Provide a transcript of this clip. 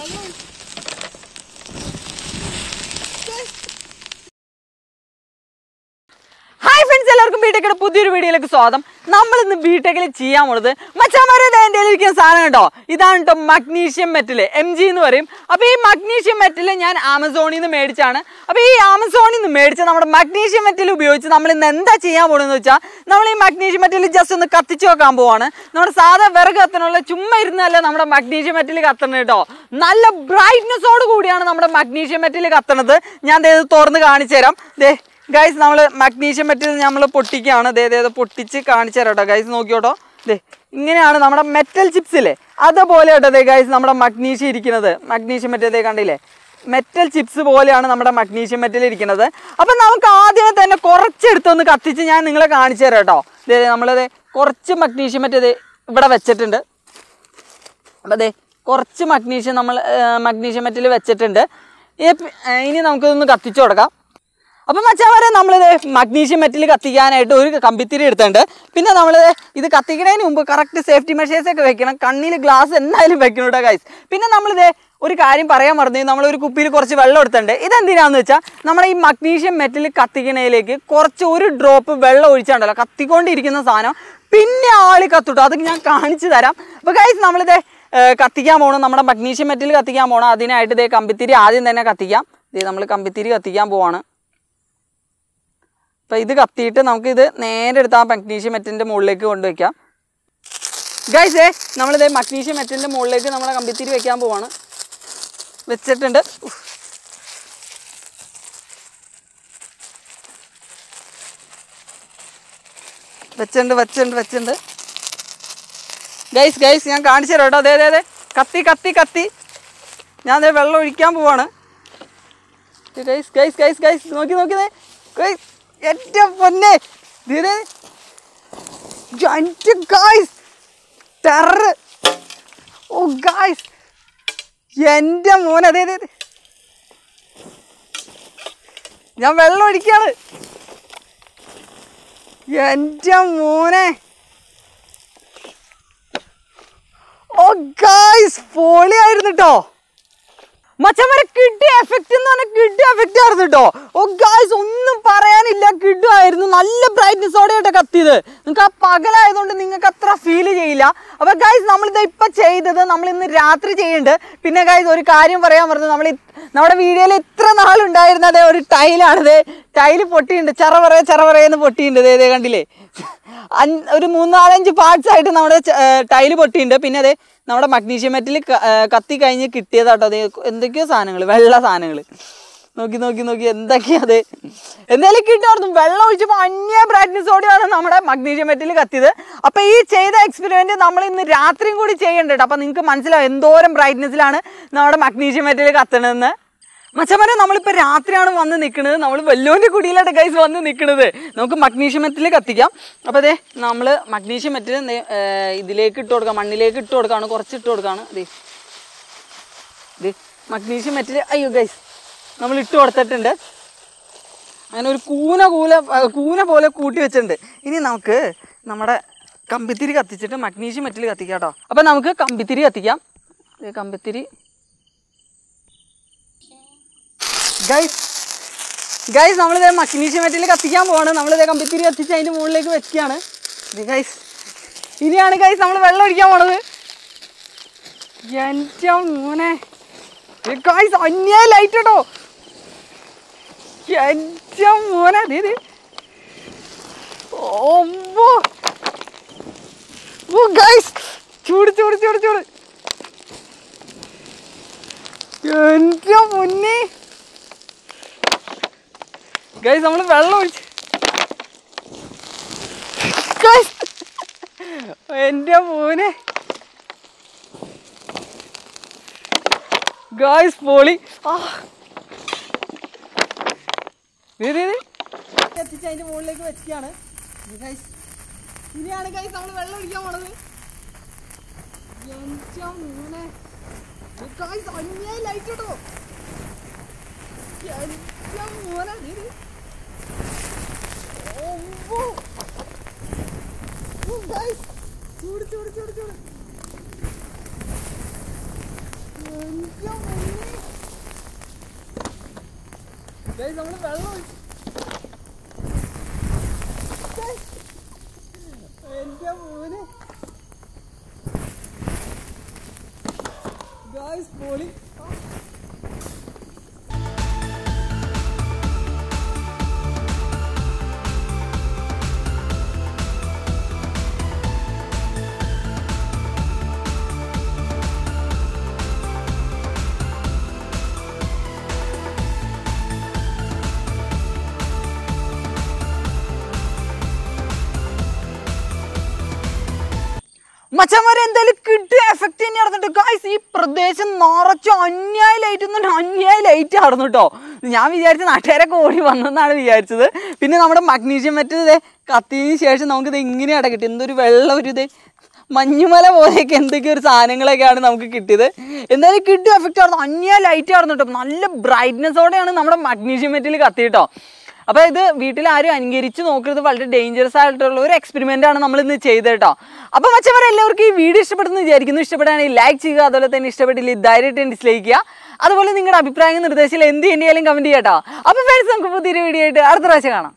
Hi friends എല്ലാവർക്കും ബിടെക്കിന്റെ പുതിയൊരു വീഡിയോയിലേക്ക് സ്വാഗതം നമ്മൾ ഇന്ന് ബിടെക്കിൽ ചെയ്യാൻ പോണത് മച്ചാമാരെ എൻ്റെ ഇരിക്കുന്ന സാധനം കേട്ടോ ഇതാണ് കേട്ടോ മഗ്നീഷ്യം മെറ്റൽ എം ജി എന്ന് പറയും അപ്പോൾ ഈ മഗ്നീഷ്യം മെറ്റൽ ഞാൻ ആമസോണിൽ നിന്ന് മേടിച്ചാണ് അപ്പോൾ ഈ ആമസോണിൽ നിന്ന് മേടിച്ച നമ്മുടെ മഗ്നീഷ്യം മെറ്റൽ ഉപയോഗിച്ച് നമ്മൾ ഇന്ന് എന്താ ചെയ്യാൻ പോകണമെന്ന് വെച്ചാൽ നമ്മൾ ഈ മഗ്നീഷ്യം മെറ്റൽ ജസ്റ്റ് ഒന്ന് കത്തിച്ച് വെക്കാൻ പോവാണ് നമ്മുടെ സാധാ വിറക് കത്തനുള്ള ചുമ്മാ ഇരുന്നല്ല നമ്മുടെ മഗ്നീഷ്യം മെറ്റൽ കത്തണത് കേട്ടോ നല്ല ബ്രൈറ്റ്നെസ്സോട് കൂടിയാണ് നമ്മുടെ മഗ്നീഷ്യം മെറ്റൽ കത്തണത് ഞാൻ ദേ ഇത് തുറന്ന് കാണിച്ചു തരാം ദേ ഗൈസ് നമ്മൾ മഗ്നീഷ്യം മെറ്റൽ നമ്മൾ പൊട്ടിക്കുകയാണ് ദേ ദേ ദേ പൊട്ടിച്ച് കാണിച്ചു തരാം കേട്ടോ ഗൈസ് നോക്കിയോട്ടോ ദേ ഇങ്ങനെയാണ് നമ്മുടെ മെറ്റൽ ചിപ്സ് ഇല്ലേ അതുപോലെ കേട്ടോ ദേ ഗൈസ് നമ്മുടെ മഗ്നീഷ്യം ഇരിക്കുന്നത് മഗ്നീഷ്യം മെറ്റൽ ദേ കണ്ടില്ലേ മെറ്റൽ ചിപ്സ് പോലെയാണ് നമ്മുടെ മഗ്നീഷ്യം മെറ്റൽ ഇരിക്കുന്നത് അപ്പം നമുക്ക് ആദ്യമേ തന്നെ കുറച്ചെടുത്തൊന്ന് കത്തിച്ച് ഞാൻ നിങ്ങളെ കാണിച്ചു തരാം കേട്ടോ ദേ നമ്മളത് കുറച്ച് മഗ്നീഷ്യം മെറ്റൽ ദേ ഇവിടെ വെച്ചിട്ടുണ്ട് അപ്പോൾ അതെ കുറച്ച് മഗ്നീഷ്യം നമ്മൾ മഗ്നീഷ്യം മെറ്റൽ വെച്ചിട്ടുണ്ട് ഇനി- ഇനി നമുക്കിതൊന്ന് കത്തിച്ചു കൊടുക്കാം അപ്പം മച്ചാവരെ നമ്മളിത് മഗ്നീഷ്യം മെറ്റൽ കത്തിക്കാനായിട്ട് ഒരു കമ്പിത്തിരി എടുത്തിട്ടുണ്ട് പിന്നെ നമ്മൾ ഇത് കത്തിക്കുന്നതിന് മുമ്പ് കറക്റ്റ് സേഫ്റ്റി മെഷേഴ്സ് ഒക്കെ വെക്കണം കണ്ണിൽ ഗ്ലാസ് എന്തായാലും വെക്കണം കേട്ടോ ഗൈസ് പിന്നെ നമ്മളിത് ഒരു കാര്യം പറയാൻ മറന്നു നമ്മൾ ഒരു കുപ്പിയിൽ കുറച്ച് വെള്ളം എടുത്തിട്ടുണ്ട് ഇതെന്തിനാന്ന് വെച്ചാൽ നമ്മുടെ ഈ മഗ്നീഷ്യം മെറ്റൽ കത്തിക്കണതിലേക്ക് കുറച്ച് ഒരു ഡ്രോപ്പ് വെള്ളം ഒഴിച്ചാണ്ടല്ലോ കത്തിക്കൊണ്ടിരിക്കുന്ന സാധനം പിന്നെ ആളി കത്തുട്ടോ അത് ഞാൻ കാണിച്ചു തരാം അപ്പോൾ ഗൈസ് നമ്മളിത് ഏർ, കത്തിക്കാൻ പോകണം നമ്മുടെ മഗ്നീഷ്യം മെറ്റൽ കത്തിക്കാൻ പോകണം അതിനായിട്ട് ഇതേ കമ്പിത്തിരി ആദ്യം തന്നെ കത്തിക്കാം ഇത് നമ്മൾ കമ്പിത്തിരി കത്തിക്കാൻ പോവാണ് അപ്പോൾ ഇത് കത്തിയിട്ട് നമുക്കിത് നേരെ എടുത്ത് ആ മഗ്നീഷ്യം മെറ്റലിൻ്റെ മുകളിലേക്ക് കൊണ്ടുവയ്ക്കാം ഗൈസ് ഏ നമ്മളിത് മഗ്നീഷ്യം മെറ്റലിൻ്റെ മുകളിലേക്ക് നമ്മളെ കമ്പിത്തിരി വെക്കാൻ പോവാണ് വെച്ചിട്ടുണ്ട് ഉഫ്. വെച്ചിട്ടുണ്ട് വെച്ചിട്ടുണ്ട് വെച്ചിട്ടുണ്ട് ഗൈസ് ഗൈസ് ഞാൻ കാണിച്ചു തരാം കേട്ടോ അതെ അതെ അതെ കത്തി കത്തി കത്തി ഞാൻ അതെ വെള്ളം ഒഴിക്കാൻ പോവാണ് ഗൈസ് ഗൈസ് ഗൈസ് ഗൈസ് നോക്കി നോക്കിയതേ ഗൈസ് എൻ്റെ പൊന്നെ ദേ എൻ്റെ ഗൈസ് ടെറർ ഓ ഗൈസ് എൻ്റെ മോൻ അതെ അതെ അതെ. ഞാൻ വെള്ളം ഒഴിക്കാണ് എൻ്റെ മോനെ ഓ ഗൈസ് പൊളിയായിരുന്നു കേട്ടോ മച്ചന്മാരെ കിട്ടിയ എഫക്റ്റ് എന്ന് പറഞ്ഞാൽ കിട്ടിയ എഫക്റ്റ് ആയിരുന്നു കേട്ടോ ഓ ഗായ്സ് ഒന്നും പറയാനില്ല കിട്ടുമായിരുന്നു നല്ല ബ്രൈറ്റ്നെസ്സോടെ ആയിട്ട് കത്തിയത് നിങ്ങൾക്ക് ആ പകലായതുകൊണ്ട് നിങ്ങൾക്ക് അത്ര ഫീൽ ചെയ്യില്ല അപ്പൊ ഗായ്സ് നമ്മളിത് ഇപ്പൊ ചെയ്തത് നമ്മൾ ഇന്ന് രാത്രി ചെയ്യുന്നുണ്ട് പിന്നെ ഗായ്സ് ഒരു കാര്യം പറയാൻ പറഞ്ഞു നമ്മൾ നമ്മുടെ വീഡിയോയിൽ ഇത്ര നാളുണ്ടായിരുന്നത് ഒരു ടൈലാണിത് ടൈല് പൊട്ടിയിട്ടുണ്ട് ചെറ പറയ ചെറ പറയെന്ന് പൊട്ടിയിട്ടുണ്ട് ദേ ദേ കണ്ടില്ലേ അഞ്ച് ഒരു മൂന്നാലഞ്ച് പാർട്സ് ആയിട്ട് നമ്മുടെ ടൈല് പൊട്ടിയിട്ടുണ്ട് പിന്നെ അതെ നമ്മുടെ മഗ്നീഷ്യം മെറ്റൽ കത്തി കഴിഞ്ഞ് കിട്ടിയതാട്ടോ അത് എന്തൊക്കെയോ സാധനങ്ങൾ വെള്ള സാധനങ്ങൾ നോക്കി നോക്കി നോക്കി എന്തൊക്കെയാ അത് എന്തായാലും കിട്ടുമായിരുന്നു വെള്ളം ഒഴിച്ചപ്പോൾ അന്യ ബ്രൈറ്റ്നെസ്സോടെയാണ് നമ്മുടെ മഗ്നീഷ്യം മെറ്റൽ കത്തിയത് അപ്പോൾ ഈ ചെയ്ത എക്സ്പെരിമെൻറ്റ് നമ്മൾ ഇന്ന് രാത്രിയും കൂടി ചെയ്യേണ്ടത് അപ്പോൾ നിങ്ങൾക്ക് മനസ്സിലാവും എന്തോരം ബ്രൈറ്റ്നെസ്സിലാണ് നമ്മുടെ മഗ്നീഷ്യം മെറ്റൽ കത്തണതെന്ന് മച്ചമാരെ നമ്മളിപ്പോൾ രാത്രിയാണ് വന്ന് നിൽക്കുന്നത് നമ്മൾ വല്ലോൻ്റെ കുടിയിലാണ് ഗൈസ് വന്ന് നിൽക്കുന്നത് നമുക്ക് മഗ്നീഷ്യം മെറ്റൽ കത്തിക്കാം അപ്പോൾ അതെ നമ്മൾ മഗ്നീഷ്യം മെറ്റൽ ഇതിലേക്ക് ഇട്ട് കൊടുക്കാം മണ്ണിലേക്ക് ഇട്ട് കൊടുക്കുകയാണ് കുറച്ച് ഇട്ട് കൊടുക്കുകയാണ് അതെ ഇത് മഗ്നീഷ്യം മെറ്റൽ അയ്യോ ഗൈസ് നമ്മൾ ഇട്ട് കൊടുത്തിട്ടുണ്ട് അങ്ങനെ ഒരു കൂന കൂല കൂന പോലെ കൂട്ടി വെച്ചിട്ടുണ്ട് ഇനി നമുക്ക് നമ്മുടെ കമ്പിത്തിരി കത്തിച്ചിട്ട് മഗ്നീഷ്യം മെറ്റൽ കത്തിക്കാം കേട്ടോ അപ്പം നമുക്ക് കമ്പിത്തിരി കത്തിക്കാം ദേ കമ്പിത്തിരി ഗൈസ് ഗൈസ് നമ്മളിതേ മഗ്നീഷ്യം മെറ്റൽ കത്തിക്കാൻ പോവാണ് നമ്മളിതേ കമ്പിത്തിരി കത്തിച്ച് അതിൻ്റെ മുകളിലേക്ക് വെക്കുകയാണ് ഇത് ഗൈസ് ഇനിയാണ് ഗൈസ് നമ്മൾ വെള്ളം ഒഴിക്കാൻ പോണത് എൻ്റെ മോനെ ഗൈസ് അന്യായ ലൈറ്റ് കേട്ടോ എൻ്റെ മോനെ ദേ ദേ. ഓമ്പോ ഓ ഗൈസ് ചൂട് ചൂട് ചൂട് ചൂട് എൻ്റെ മുന്നേ ഗൈസ് നമ്മൾ വെള്ളം ഒഴിച്ച് ഗൈസ് എൻ്റെ മോനെ ഗൈസ് പോളി ആ ദേ, ദേ, ദേ. എത്തിച്ച് അതിന്റെ മുകളിലേക്ക് വെക്കുകയാണ് ഗൈസ് ഇനിയാണ് ഗൈസ് നമ്മൾ വെള്ളം ഒഴിക്കാൻ പോണത് എൻ്റെ മോനെ ഗൈസ് അന്യായി ലൈറ്റ് കേട്ടോ എൻ്റെ മോനെ ദേ, ദേ. ഓമ്പോ. ഓ, guys. ചൂട് ചൂട് ചൂട് ചൂട് എൻ്റെ Guys, നമ്മള് വെള്ളം ഒഴിച്ച്- Guys, എന്റെ മോനെ ഗായ്സ് പൊളി മച്ചന്മാരെ എന്തായാലും കിട്ടിയ എഫക്റ്റ് തന്നെ നടന്നിട്ട് ഗായ്സ് ഈ പ്രദേശം നിറച്ച് അന്യായ ലൈറ്റ് എന്നുണ്ട് അന്യായ ലൈറ്റ് ആയിരുന്നു കേട്ടോ ഞാൻ വിചാരിച്ച നാട്ടുകാരൊക്കെ ഓടി വന്നെന്നാണ് വിചാരിച്ചത് പിന്നെ നമ്മുടെ മഗ്നീഷ്യം മറ്റേ ഇതേ കത്തിയതിന് ശേഷം നമുക്കിത് ഇങ്ങനെയാണ് കിട്ടിയത് എന്തൊരു വെള്ളം ഒരു ഇത് മഞ്ഞുമല പോലെയൊക്കെ എന്തൊക്കെ ഒരു സാധനങ്ങളൊക്കെയാണ് നമുക്ക് കിട്ടിയത് എന്തായാലും കിട്ടിയ എഫക്റ്റ് ആയിരുന്നു അന്യായ ലൈറ്റ് ആയിരുന്നു കേട്ടോ നല്ല ബ്രൈറ്റ്നെസ്സോടെയാണ് നമ്മുടെ മഗ്നീഷ്യം മെറ്റിൽ കത്തി കേട്ടോ അപ്പോൾ ഇത് വീട്ടിൽ ആരും അനുകരിച്ച് നോക്കരുത് വളരെ ഡേഞ്ചറസ് ആയിട്ടുള്ള ഒരു എക്സ്പെരിമെൻ്റ് ആണ് നമ്മൾ ഇന്ന് ചെയ്തത് കേട്ടോ അപ്പോൾ മച്ചവരെ എല്ലാവർക്കും ഈ വീഡിയോ ഇഷ്ടപ്പെടുന്നു വിചാരിക്കുന്നു ഇഷ്ടപ്പെടുകയാണെങ്കിൽ ലൈക്ക് ചെയ്യുക അതുപോലെ തന്നെ ഇഷ്ടപ്പെട്ടില്ല ധൈര്യമായിട്ട് ഡിസ്ലൈക്ക് ചെയ്യുക അതുപോലെ നിങ്ങളുടെ അഭിപ്രായങ്ങൾ നിർദ്ദേശിച്ചാൽ എന്ത് തന്നെയാലും കമൻറ്റ് ചെയ്യാം കേട്ടോ അപ്പോൾ ഫ്രണ്ട്സ് നമുക്ക് പുതിയൊരു വീഡിയോ ആയിട്ട് അടുത്ത പ്രാവശ്യം കാണാം